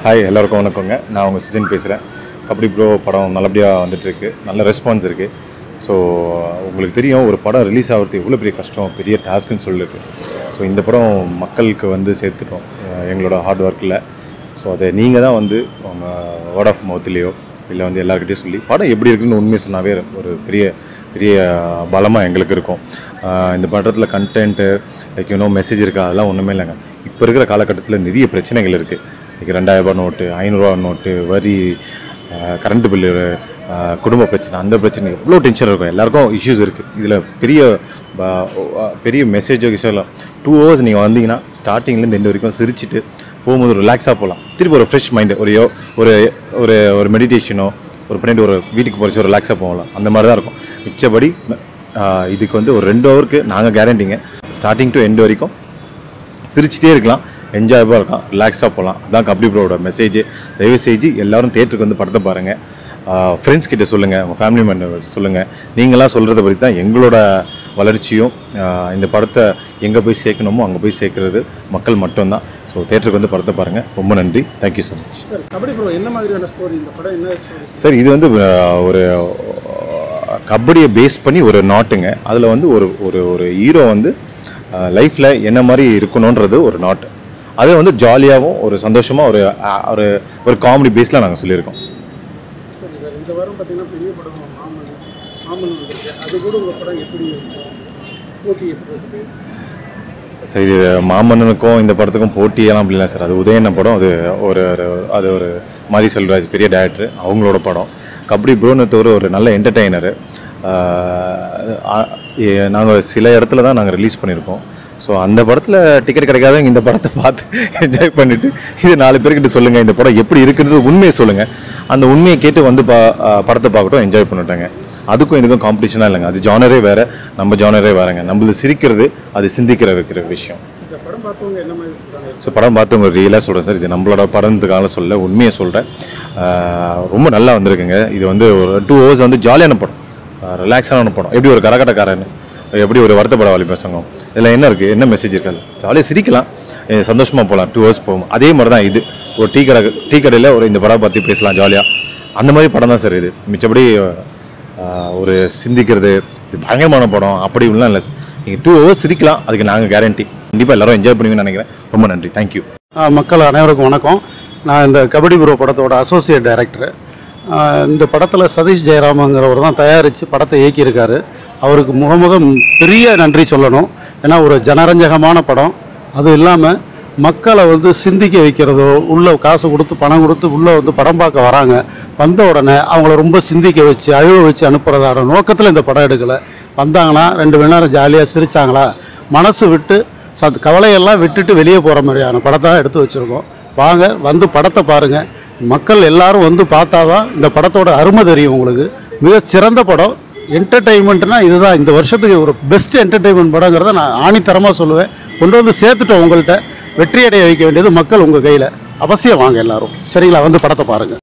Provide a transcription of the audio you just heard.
hi எல்லாருக்கும் வணக்கங்க நான் உங்கள் சுஜன் பேசுகிறேன் கபடி ப்ரோ படம் நல்லபடியாக வந்துட்டுருக்கு நல்ல ரெஸ்பான்ஸ் இருக்குது ஸோ உங்களுக்கு தெரியும் ஒரு படம் ரிலீஸ் ஆகிறது எவ்வளோ பெரிய கஷ்டம் பெரிய டாஸ்க்குன்னு சொல்லிருக்கு ஸோ இந்த படம் மக்களுக்கு வந்து சேர்த்துட்டோம் அஹ் எங்களோட ஹார்ட் ஒர்க்கில் ஸோ அதை நீங்கள் தான் வந்து உங்கள் வேர்ட் ஆஃப் மவுத்லேயோ இல்லை வந்து எல்லாருக்கிட்டையும் சொல்லி படம் எப்படி இருக்குன்னு உண்மையை சொன்னாவே ஒரு பெரிய பெரிய பலமாக எங்களுக்கு இருக்கும் ஆஹ் இந்த படத்தில் கண்டென்ட்டு லைக் யூனோ மெசேஜ் இருக்கா அதெல்லாம் ஒன்றுமே இல்லைங்க இப்போ இருக்கிற காலகட்டத்தில் நிறைய பிரச்சனைகள் இருக்குது லைக் ரெண்டாயிரரூபா நோட்டு ஐநூறுரூவா நோட்டு வரி கரண்ட் பில்லு குடும்ப பிரச்சனை அந்த பிரச்சனை எவ்வளோ டென்ஷன் இருக்கும் எல்லாருக்கும் இஷ்யூஸ் இருக்குது இதில் பெரிய ப- பெரிய மெசேஜோ விஷயம் இல்லை டூ ஹவர்ஸ் நீங்கள் வந்தீங்கன்னா ஸ்டார்டிங்லேருந்து எண்டு வரைக்கும் சிரிச்சிட்டு போகும்போது ரிலாக்ஸாக போகலாம் திருப்பி ஒரு ஃப்ரெஷ் மைண்டு ஒரு யோ ஒரு ஒரு ஒரு மெடிடேஷனோ ஒரு பண்ணிட்டு ஒரு வீட்டுக்கு போகிறச்சு ஒரு ரிலாக்ஸாக போகலாம் அந்த மாதிரி தான் இருக்கும் மிச்சபடி ஆஹ் இதுக்கு வந்து ஒரு ரெண்டு ஹவருக்கு நாங்கள் கேரண்டிங்க ஸ்டார்டிங் டு எண்டு வரைக்கும் சிரிச்சிட்டே இருக்கலாம் என்ஜாயபுளாக இருக்கலாம் ரிலாக்ஸாக போகலாம் அதான் கபடி ப்ரோட மெசேஜ் தயவு செஞ்சு எல்லாரும் தேட்டருக்கு வந்து படத்தை பாருங்கள் ஃப்ரெண்ட்ஸ் கிட்ட சொல்லுங்கள் உங்கள் ஃபேமிலி மெம்பர் சொல்லுங்கள் நீங்களாம் சொல்கிறத பற்றி தான் எங்களோட வளர்ச்சியும் ஆஹ் இந்த படத்தை எங்கே போய் சேர்க்கணுமோ அங்கே போய் சேர்க்கறது மக்கள் மட்டும்தான் ஸோ தேட்டருக்கு வந்து படத்தை பாருங்கள் ரொம்ப நன்றி thank you so much sir Kabaddi bro என்ன மாதிரியான ஸ்டோரி இந்த படம் என்ன ஸ்டோரி சார் இது வந்து அஹ், ஒரு அஹ், கபடியை பேஸ் பண்ணி ஒரு நாட்டுங்க அதில் வந்து ஒரு ஒரு ஒரு ஹீரோ வந்து லைஃப்பில் என்ன மாதிரி இருக்கணுன்றது ஒரு நாட்டு அது வந்து ஜாலியாகவும் ஒரு சந்தோஷமாக ஒரு அஹ், ஒரு ஒரு காமெடி பேஸில் நாங்கள் சொல்லியிருக்கோம் சரி சார் இந்த வாரம் பார்த்தீங்கன்னா பெரிய படம் மாமன் மாமன் வந்திருக்கு அது கூட உங்கள் படம் எப்படி போட்டி எப்படி இருக்குது சரி இது மாமன்னனுக்கும் இந்த படத்துக்கும் போட்டியெல்லாம் அப்படி இல்லை சார் அது உதயன படம் அது ஒரு ஒரு- அது ஒரு மாரி செல்வராஜ் பெரிய டேரக்டர் அவங்களோட படம் கபடி ப்ரோன்னு ஒரு ஒரு நல்ல என்டர்டெய்னரு நாங்கள் சில இடத்துல தான் நாங்கள் ரிலீஸ் பண்ணியிருக்கோம் ஸோ அந்த படத்தில் டிக்கெட் கிடைக்காதவங்க இந்த படத்தை பார்த்து என்ஜாய் பண்ணிவிட்டு இது நாலு பேர்கிட்ட சொல்லுங்கள் இந்த படம் எப்படி இருக்குன்றது உண்மையை சொல்லுங்கள் அந்த உண்மையை கேட்டு வந்து பா ஆஹ் படத்தை பார்க்கட்டும் என்ஜாய் பண்ணிட்டாங்க அதுக்கும் இதுக்கும் காம்படிஷனாக இல்லைங்க அது ஜானரே வேறு நம்ம ஜானரே வேறுங்க நம்மளது சிரிக்கிறது அது சிந்திக்கிற இருக்கிற விஷயம் இந்த படம் பார்த்தவங்க என்ன மாதிரி சொல்கிறாங்க ஸோ படம் பார்த்தவங்க ரியலாக சொல்கிறேன் சார் இது நம்மளோட படத்துக்காக சொல்ல உண்மையை சொல்கிறேன் ரொம்ப நல்லா வந்திருக்குங்க இது வந்து ஒரு டூ ஹவர்ஸ் வந்து ஜாலியான படம் ரிலாக்ஸான படம் எப்படி ஒரு கரகட்டக்காரன் எப்படி ஒரு வருத்தப்பட வாலி பசங்க இதில் என்ன இருக்குது என்ன மெசேஜ் இருக்காது ஜாலியாக சிரிக்கலாம் அஹ் சந்தோஷமா போகலாம் டூ ஹவர்ஸ் போகும் அதே மாதிரி தான் இது ஒரு டீ கடை டீ கடையில் ஒரு இந்த படம் பற்றி பேசலாம் ஜாலியாக அந்த மாதிரி படம் தான் சார் இது மிச்சபடி அஹ், ஒரு சிந்திக்கிறது இது பயங்கரமான படம் அப்படி இப்படிலாம் இல்லை நீங்கள் டூ ஹவர்ஸ் சிரிக்கலாம் அதுக்கு நாங்கள் கேரண்டி கண்டிப்பாக எல்லாரும் என்ஜாய் பண்ணுவீங்கன்னு நினைக்கிறேன் ரொம்ப நன்றி தேங்க்யூ ஆ, மக்கள் அனைவருக்கும் வணக்கம் நான் இந்த கபடி ப்ரோ படத்தோட அசோசியேட் டைரக்டர் இந்த படத்தில் சதீஷ் ஜெயராமங்கிறவர் தான் தயாரித்து படத்தை இயக்கியிருக்காரு அவருக்கு முகமுத பெரிய நன்றி சொல்லணும் ஏன்னா ஒரு ஜனரஞ்சகமான படம் அதுவும் இல்லாமல் மக்களை வந்து சிந்திக்க வைக்கிறதோ உள்ளே காசு கொடுத்து பணம் கொடுத்து உள்ளே வந்து படம் பார்க்க வராங்க வந்த உடனே அவங்கள ரொம்ப சிந்திக்க வச்சு அழுவ வச்சு அனுப்புறதான நோக்கத்தில் இந்த படம் எடுக்கலை வந்தாங்கன்னா ரெண்டு மணி நேரம் ஜாலியாக சிரிச்சாங்களா மனசு விட்டு சத் கவலையெல்லாம் விட்டுட்டு வெளியே போகிற மாதிரியான படத்தை தான் எடுத்து வச்சுருக்கோம் வாங்க வந்து படத்தை பாருங்கள் மக்கள் எல்லாரும் வந்து பார்த்தா தான் இந்த படத்தோட அருமை தெரியும் உங்களுக்கு மிக சிறந்த படம் என்டர்டெயின்மெண்ட்னா இதுதான் இந்த வருஷத்துக்கு ஒரு பெஸ்ட் என்டர்டெயின்மெண்ட் படங்கிறத நான் ஆணித்தரமாக சொல்லுவேன் கொண்டு வந்து சேர்த்துட்டோம் உங்கள்கிட்ட வெற்றியடைய வைக்க வேண்டியது மக்கள் உங்கள் கையில் அவசியம் வாங்க எல்லாரும் சரிங்களா வந்து படத்தை பாருங்கள்